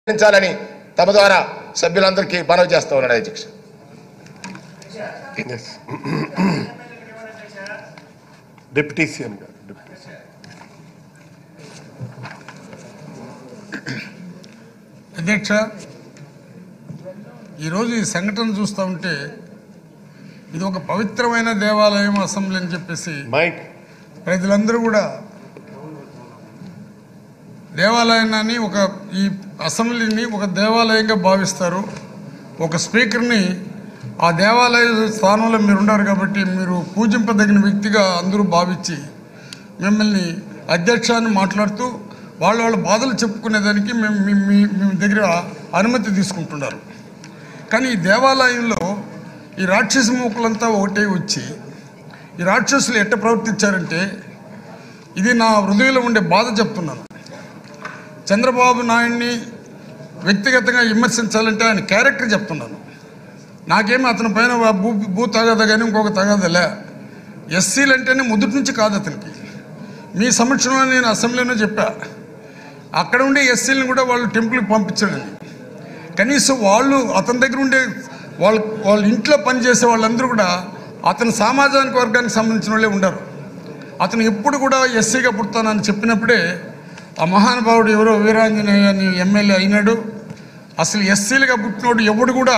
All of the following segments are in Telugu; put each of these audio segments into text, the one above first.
నిర్వహించాలని తమ ద్వారా సభ్యులందరికీ మనవి చేస్తా ఉన్నాడు అధ్యక్ష Yes. డిప్యూటీ సీఎం గారు డిప్యూటీ సీఎం. అధ్యక్ష ఈరోజు ఈ సంఘటన చూస్తూ ఉంటే ఇది ఒక పవిత్రమైన దేవాలయం అసెంబ్లీ అని చెప్పేసి మైక్ ప్రజలందరూ కూడా దేవాలయాన్ని ఒక ఈ అసెంబ్లీని ఒక దేవాలయంగా భావిస్తారు ఒక స్పీకర్ని ఆ దేవాలయ స్థానంలో మీరు ఉన్నారు కాబట్టి మీరు పూజింపదగిన వ్యక్తిగా అందరూ భావించి మిమ్మల్ని అధ్యక్షాన్ని మాట్లాడుతూ వాళ్ళ వాళ్ళ బాధలు చెప్పుకునేదానికి మేము మీ మీ- మీ దగ్గర అనుమతి తీసుకుంటున్నారు కానీ ఈ దేవాలయంలో ఈ రాక్షస మూకులంతా ఒకటే వచ్చి ఈ రాక్షసులు ఎట్ట ప్రవర్తించారంటే ఇది నా హృదయంలో ఉండే బాధ చెప్తున్నాను చంద్రబాబు నాయుడిని వ్యక్తిగతంగా విమర్శించాలంటే ఆయన క్యారెక్టర్ చెప్తున్నాను నాకేమి అతని పైన భూ భూ తగద కానీ ఇంకొక తగదలే ఎస్సీలు అంటేనే మొదటి నుంచి కాదు అతనికి మీ సమక్షంలో నేను అసెంబ్లీలో చెప్పా అక్కడ ఉండే ఎస్సీలను కూడా వాళ్ళు టెంపుల్కి పంపించాడని కనీసం వాళ్ళు అతని దగ్గర ఉండే వాళ్ళ వాళ్ళ ఇంట్లో పనిచేసే వాళ్ళందరూ కూడా అతని సామాజిక వర్గానికి సంబంధించిన వాళ్ళే ఉండరు అతను ఎప్పుడు కూడా ఎస్సీగా పుడతానని చెప్పినప్పుడే ఆ మహానుభావుడు ఎవరో వీరాంజనేయ అని ఎమ్మెల్యే అయినాడు అసలు ఎస్సీలుగా పుట్టినోడు ఎవడు కూడా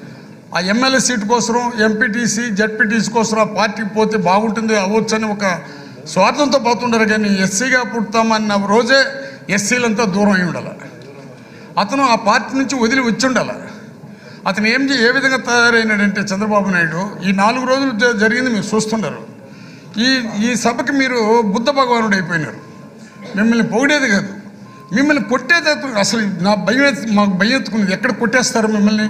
ఆ ఎమ్మెల్యే సీటు కోసం ఎంపీటీసీ జడ్పీటీసీ కోసం ఆ పార్టీకి పోతే బాగుంటుంది అవ్వచ్చు అని ఒక స్వార్థంతో పోతుండరు కానీ ఎస్సీగా పుడతామన్న రోజే ఎస్సీలంతా దూరం అయి ఉండాలి అతను ఆ పార్టీ నుంచి వదిలి వచ్చి ఉండాలి అతను ఏం చే- ఏ విధంగా తయారైనాడంటే చంద్రబాబు నాయుడు ఈ నాలుగు రోజులు జ- జరిగింది మీరు చూస్తున్నారు ఈ ఈ సభకి మీరు బుద్ధ భగవానుడు అయిపోయినారు మిమ్మల్ని పొగిడేది కాదు మిమ్మల్ని కొట్టేది అతను- అసలు నా భయం ఎత్తు- మాకు భయం ఎత్తుకున్నది ఎక్కడ కొట్టేస్తారు మిమ్మల్ని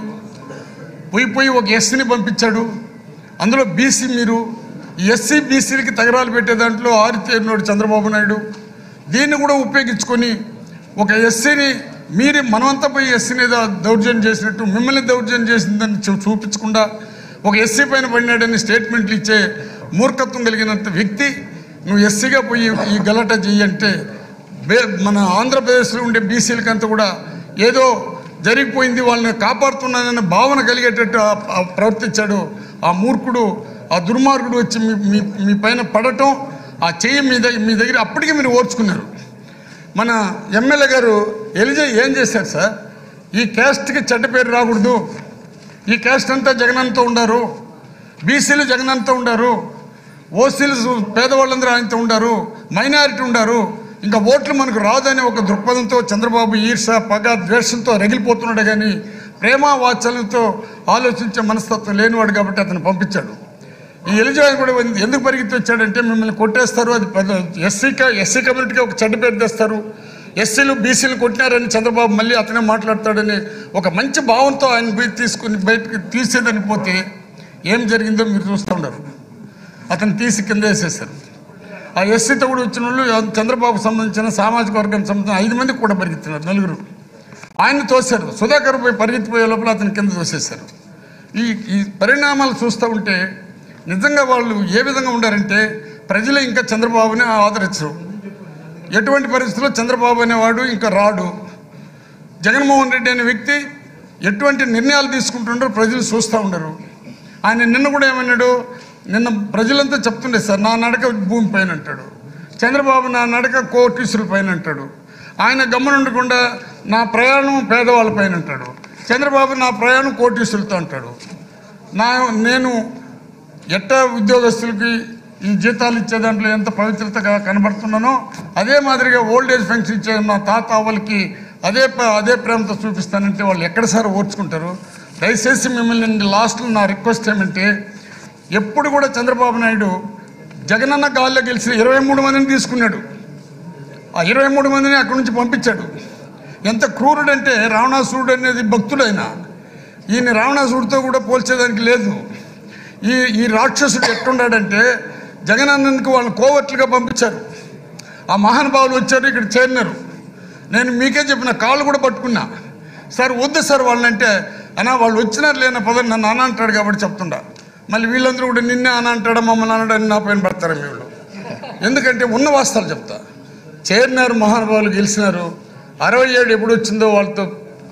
పోయి పోయి ఒక ఎస్సీని పంపించాడు అందులో బీసీ మీరు ఈ ఎస్సీ బీసీలకి తగరాలు పెట్టే దాంట్లో ఆరితేరినోడు చంద్రబాబు నాయుడు దీన్ని కూడా ఉపయోగించుకొని ఒక ఎస్సీని మీరు మనమంతా పోయి ఎస్సీని ఏదో దౌర్జన్యం చేసినట్టు మిమ్మల్ని దౌర్జన్యం చేసిందని చూ- చూపించకుండా ఒక ఎస్సీ పైన పడినాడని స్టేట్మెంట్లు ఇచ్చే మూర్ఖత్వం కలిగినంత వ్యక్తి నువ్వు ఎస్సీగా పోయి ఈ గలాట చెయ్యంటే బే మన ఆంధ్రప్రదేశ్లో ఉండే బీసీలకంతా కూడా ఏదో జరిగిపోయింది వాళ్ళని కాపాడుతున్నానన్న భావన కలిగేటట్టు ఆ- ఆ ప్రవర్తించాడు ఆ మూర్ఖుడు ఆ దుర్మార్గుడు వచ్చి మీ మీ మీ పైన పడటం ఆ చెయ్యి మీ దగ్గర మీ దగ్గర అప్పటికే మీరు ఓర్చుకున్నారు మన ఎమ్మెల్యే గారు ఎలిజా ఏం చేశారు సార్ ఈ క్యాస్ట్కి చెడ్డ పేరు రాకూడదు ఈ క్యాస్ట్ అంతా జగనంతా ఉండారు బీసీలు జగనంతా ఉండారు ఓసీలు పేదవాళ్ళందరూ ఆయనతో ఉండారు మైనారిటీ ఉండారు ఇంకా ఓట్లు మనకు రాదనే ఒక దృక్పథంతో చంద్రబాబు ఈర్ష పగ ద్వేషంతో రగిలిపోతున్నాడు కానీ ప్రేమ వాత్సల్యంతో ఆలోచించే మనస్తత్వం లేనివాడు కాబట్టి అతను పంపించాడు ఈ ఎలిజాబెత్ కూడా ఎందుకు పరిగెత్తి వచ్చాడంటే మిమ్మల్ని కొట్టేస్తారు అది ఎస్సీ ఎస్సీ కమ్యూనిటీకి ఒక చెడ్డ పేరు తెస్తారు ఎస్సీలు బీసీలు కొట్టినారని చంద్రబాబు మళ్ళీ అతనే మాట్లాడతాడని ఒక మంచి భావంతో ఆయన పోయి తీసుకుని బయటకు తీసేదని పోతే ఏం జరిగిందో మీరు చూస్తూ ఉన్నారు అతను తీసి కింద వేసేసారు ఆ ఎస్సీతో కూడా వచ్చిన వాళ్ళు చంద్రబాబు సంబంధించిన సామాజిక వర్గానికి సంబంధించిన ఐదు మంది కూడా పరిగెత్తినారు నలుగురు ఆయన తోశారు సుధాకర్ పోయి పరిగెత్తిపోయే లోపల అతని కింద తోసేశారు ఈ ఈ పరిణామాలు చూస్తూ ఉంటే నిజంగా వాళ్ళు ఏ విధంగా ఉండారంటే ప్రజలు ఇంకా చంద్రబాబుని ఆదరించరు ఎటువంటి పరిస్థితుల్లో చంద్రబాబు అనేవాడు ఇంకా రాడు జగన్మోహన్ రెడ్డి అనే వ్యక్తి ఎటువంటి నిర్ణయాలు తీసుకుంటుండో ప్రజలు చూస్తూ ఉండరు ఆయన నిన్న కూడా ఏమన్నాడు నిన్న ప్రజలంతా చెప్తుండే సార్ నా నడక భూమి పైన అంటాడు చంద్రబాబు నా నడక కోటీసుల పైన అంటాడు ఆయన గమనుండకుండా నా ప్రయాణం పేదవాళ్ళ పైన అంటాడు చంద్రబాబు నా ప్రయాణం కోటీసులతో అంటాడు నా నేను ఎట్ట ఉద్యోగస్తులకి ఈ జీతాలు ఇచ్చే దాంట్లో ఎంత పవిత్రతగా కనబడుతున్నానో అదే మాదిరిగా ఓల్డ్ ఏజ్ పెన్షన్ ఇచ్చే మా తాత అవ్వలకి అదే ప- అదే ప్రేమతో చూపిస్తానంటే వాళ్ళు ఎక్కడ సార్ ఓర్చుకుంటారు దయచేసి మిమ్మల్ని లాస్ట్లో నా రిక్వెస్ట్ ఏమంటే ఎప్పుడు కూడా చంద్రబాబు నాయుడు జగనన్న గాల్లో గెలిచిన ఇరవై మూడు మందిని తీసుకున్నాడు ఆ ఇరవై మూడు మందిని అక్కడి నుంచి పంపించాడు ఎంత క్రూరుడంటే రావణాసురుడు అనేది భక్తుడైన ఈయన రావణాసురుడితో కూడా పోల్చేదానికి లేదు ఈ ఈ రాక్షసుడు ఎట్టుండాడంటే జగనన్నకి వాళ్ళు కోవట్లుగా పంపించారు ఆ మహానుభావులు వచ్చారు ఇక్కడ చేరినారు నేను మీకే చెప్పిన కాళ్ళు కూడా పట్టుకున్నా సార్ వద్దు సార్ వాళ్ళంటే అన్నా వాళ్ళు వచ్చినారు లేన పదవి నన్ను అన్న అంటాడు కాబట్టి చెప్తుండా మళ్ళీ వీళ్ళందరూ కూడా నిన్నే అన్న అంటాడా మమ్మల్ని అన్నాడని నా పైన పడతారు వీళ్ళు ఎందుకంటే ఉన్న వాస్తవాలు చెప్తా చేరినారు మహానుభావులు గెలిచినారు అరవై ఏడు ఎప్పుడు వచ్చిందో వాళ్ళతో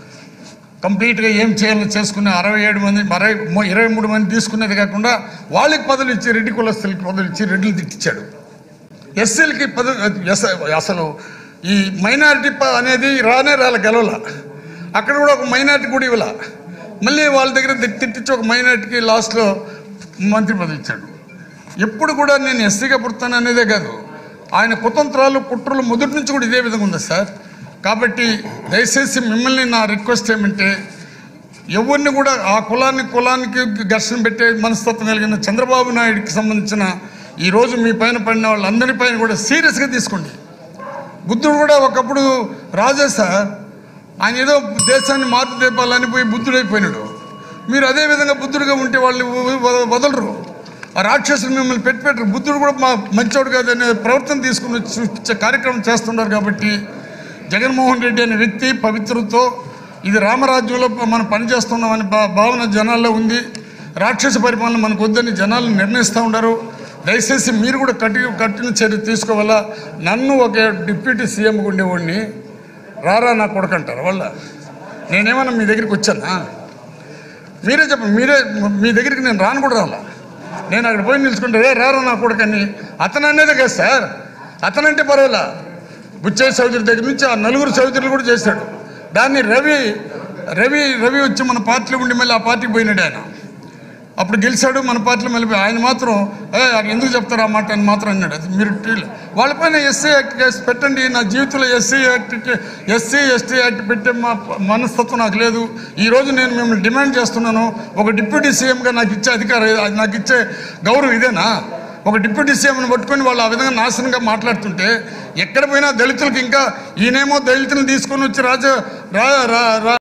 కంప్లీట్గా ఏం చేయాలో చేసుకునే అరవై ఏడు మంది అరవై ము- ఇరవై మూడు మంది తీసుకునేది కాకుండా వాళ్ళకి పదవులు ఇచ్చి రెడ్డి కులస్తులకి పదవులు ఇచ్చి రెడ్లు తిట్టించాడు ఎస్సీలకి పద ఎస్- అసలు ఈ మైనారిటీ ప- అనేది రానే రాల గెలవల అక్కడ కూడా ఒక మైనారిటీ కూడా ఇవ్వాల మళ్ళీ వాళ్ళ దగ్గర తి- తిట్టించి ఒక మైనారిటీకి లాస్ట్లో మంత్రి పదవి ఇచ్చాడు ఎప్పుడు కూడా నేను ఎస్సీగా పుడతాను అనేదే కాదు ఆయన కుతంత్రాలు కుట్రలు మొదటి నుంచి కూడా ఇదే విధంగా ఉంది సార్ కాబట్టి దయచేసి మిమ్మల్ని నా రిక్వెస్ట్ ఏమంటే ఎవరిని కూడా ఆ కులాన్ని కులానికి ఘర్షణ పెట్టే మనస్తత్వం కలిగిన చంద్రబాబు నాయుడికి సంబంధించిన ఈరోజు మీ పైన పడిన వాళ్ళందరి పైన కూడా సీరియస్గా తీసుకోండి బుద్ధుడు కూడా ఒకప్పుడు రాజే సార్ ఆయన ఏదో దేశాన్ని మార్పు తెప్పాలని పోయి బుద్ధుడైపోయినాడు మీరు అదే విధంగా బుద్ధుడిగా ఉంటే వాళ్ళు వ- వ- వదలరు ఆ రాక్షసులు మిమ్మల్ని పెట్టి పెట్టరు బుద్ధుడు కూడా మా మంచోడు కాదనే ప్రవర్తన తీసుకుని వచ్చి చూపించే కార్యక్రమం చేస్తున్నారు కాబట్టి జగన్మోహన్ రెడ్డి అనే వ్యక్తి పవిత్రతో ఇది రామరాజ్యంలో మనం పనిచేస్తున్నామని భా భావన జనాల్లో ఉంది రాక్షస పరిపాలన మనకు వద్దని జనాలు నిర్ణయిస్తూ ఉన్నారు దయచేసి మీరు కూడా కట్టి కఠిన చర్య తీసుకోవాలా నన్ను ఒక డిప్యూటీ సీఎంగా ఉండేవాడిని రారా నా కొడుకు అంటారు వాళ్ళ నేనేమన్నా మీ దగ్గరికి వచ్చానా మీరే చెప్పండి మీరే మీ దగ్గరికి నేను రాను కూడా రాలా నేను అక్కడ పోయి నిలుచుకుంటే రే రారా నా కొడుకని అతను అనేదే కదా సార్ అతనంటే పర్వాలా బుచ్చయ్య చౌదరి దగ్గర నుంచి ఆ నలుగురు చౌదరులు కూడా చేశాడు దాన్ని రవి రవి రవి వచ్చి మన పార్టీలో ఉండి మళ్ళీ ఆ పార్టీకి పోయినాడు ఆయన అప్పుడు గెలిచాడు మన పార్టీలో మళ్ళీ ఆయన మాత్రం "ఏ, ఎందుకు చెప్తారు ఆ మాట అని మాత్రం అన్నాడు అది మీరు టీలు వాళ్ళపైన ఎస్సీ యాక్ట్ కేసు పెట్టండి నా జీవితంలో SC act SC ST act పెట్టే మా మనస్తత్వం నాకు లేదు ఈరోజు నేను మిమ్మల్ని డిమాండ్ చేస్తున్నాను ఒక డిప్యూటీ సీఎంగా నాకు ఇచ్చే అధికారం అది నాకు ఇచ్చే గౌరవం ఇదేనా ఒక డిప్యూటీ సీఎంని పట్టుకొని వాళ్ళు ఆ విధంగా నాశనంగా మాట్లాడుతుంటే ఎక్కడ పోయినా దళితులకు ఇంకా ఈయనేమో దళితులను తీసుకొని వచ్చి రాజ రా రా- రా